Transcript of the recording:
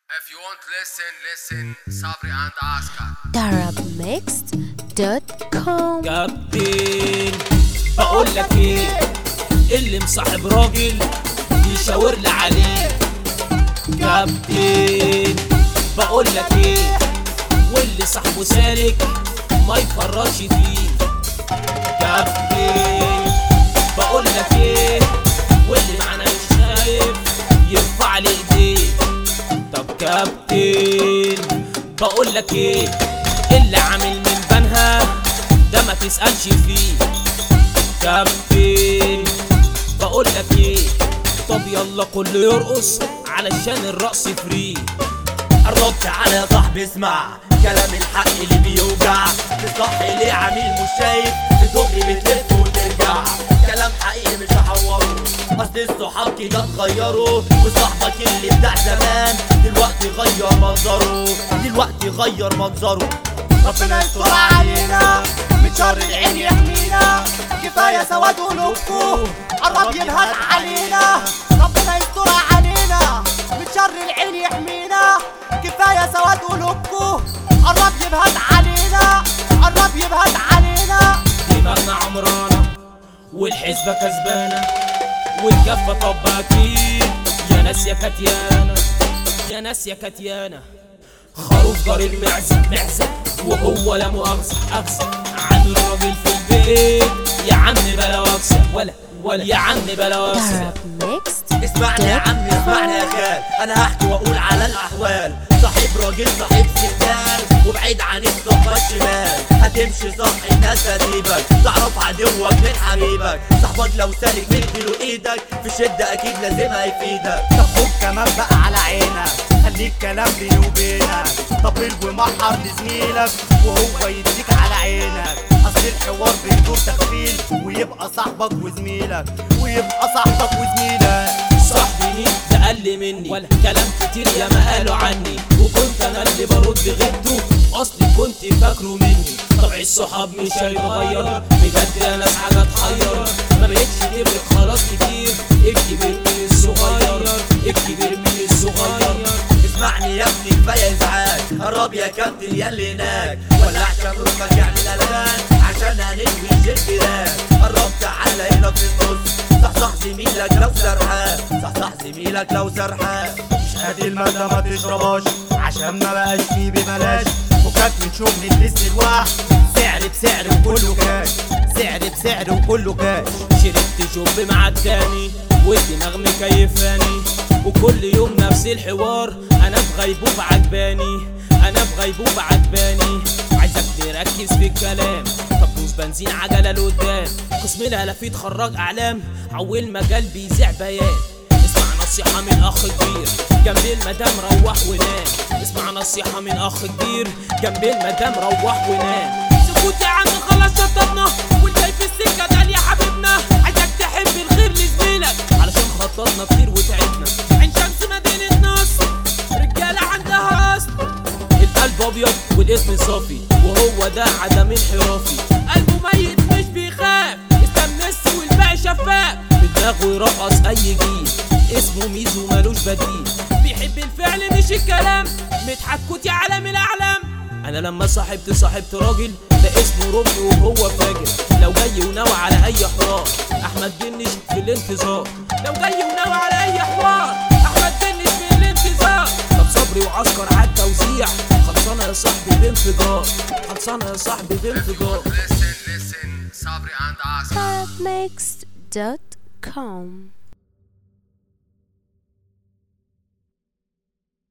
If you want listen, listen, Sabri and Oscar. darabmixed.com كابتن بقول لك ايه اللي مصاحب راجل يشاور لي عليه كابتن بقول لك ايه واللي صاحبه سالك ما يفرطش فيه كابتن بقول لك ايه واللي معنا مش شايف يرفع لي ايديه طب كابتن بقول لك ايه اللي عامل من بنها ده ما تسألش فيه كابتن بقول لك ايه طب يلا كله يرقص علشان الرقص فري قرب تعالى يا صاحبي اسمع كلام الحق اللي بيوجع تصح ليه عميل مش شايف تدغري بتلف وترجع كلام حقيقي مش هحوره اصل الصحاب كده اتغيروا وصاحبك اللي بتاع زمان دلوقتي غير منظره دلوقتي غير منظره ربنا يستر علينا من شر العين يحمينا كفايه سواد قلوبكم قرب ينهد علينا ربنا يستر علينا من شر العين يحمينا كفايه سواد قلوبكم قرب يبهد علينا قرب يبهد علينا دماغنا عمرانة والحسبة كسبانة والكفة طب أكيد يا ناس يا كتيانة يا ناس يا كتيانة خروف جار المعزة معزة وهو لا مؤاخذة أخزة عنده راجل في البيت يا عم بلا وكسة ولا ولا يا عم بلا وكسة darabmixed اسمعني يا عم اسمعني يا خال انا هحكي واقول على الاحوال صاحب راجل صاحب سندال وبعيد عن الصفة الشمال هتمشي صح الناس هتجيبك تعرف عدوك من حبيبك صاحبك لو سالك مديله ايدك في شدة اكيد لازم هيفيدك طب خد كمان بقى على عينك خليك كلام بيني وبينك طبل ومحر لزميلك وهو يديك على عينك اصل الحوار بيدور تخفيل ويبقى صاحبك وزميلك ويبقى صاحبك وزميلك صاحبي مين ده قل مني ولا كلام كتير يا ما قالوا عني وكنت انا اللي برد غيبته اصلي كنت فاكره مني طبع الصحاب مش هيتغير بجد يا ناس حاجه تحير ما بقتش تفرق خلاص كتير الكبير من الصغير الكبير من الصغير اسمعني يا ابني كفايه ازعاج قرب يا كابتن يا اللي هناك ولا عشان روحك يعمل قلقان عشان هنلوي الجيران قرب تعالى هنا في النص صح صح زميلك لو سرحان صح صح زميلك لو سرحان مش قد المادة ما تشربهاش عشان ما بقاش فيه ببلاش فكك من شغل الليست الواح سعر بسعر وكله كاش سعر بسعر وكله كاش شربت شوب مع التاني والدماغ مكيفاني وكل يوم نفس الحوار انا في غيبوبة عجباني انا في غيبوبة عجباني عايزك تركز في الكلام طب دوس بنزين عجلة لقدام قسم الهلافيت خراج اعلام عول مجال بيذيع بيان اسمع نصيحة من اخ كبير جنب المدام روح ونام اسمع نصيحة من اخ كبير جنب المدام روح ونام سكوت يا عم خلاص شطبنا والجاي في السكة ده يا حبيبنا عايزك تحب الخير لزميلك علشان خططنا كتير وتعبنا عين شمس مدينة نصر رجالة عندها اصل القلب ابيض والاسم صافي وهو ده عدم انحرافي قلبه ميت مش بيخاف استمنس والباقي شفاف بدماغه يرقص اي جيل اسمه ميزو ملوش بديل بيحب الفعل مش الكلام مدحت كوتي عالم الاعلام انا لما صاحبت صاحبت راجل ده اسمه ربي وهو فاجر لو جاي وناوي على اي حوار احمد جنش في الانتظار لو جاي وناوي على اي حوار احمد جنش في الانتظار طب صبري وعسكر على التوزيع خلصانه يا صاحبي بانفجار خلصانه يا صاحبي بانفجار Listen, listen, Sabri and Oscar. darabmixed.com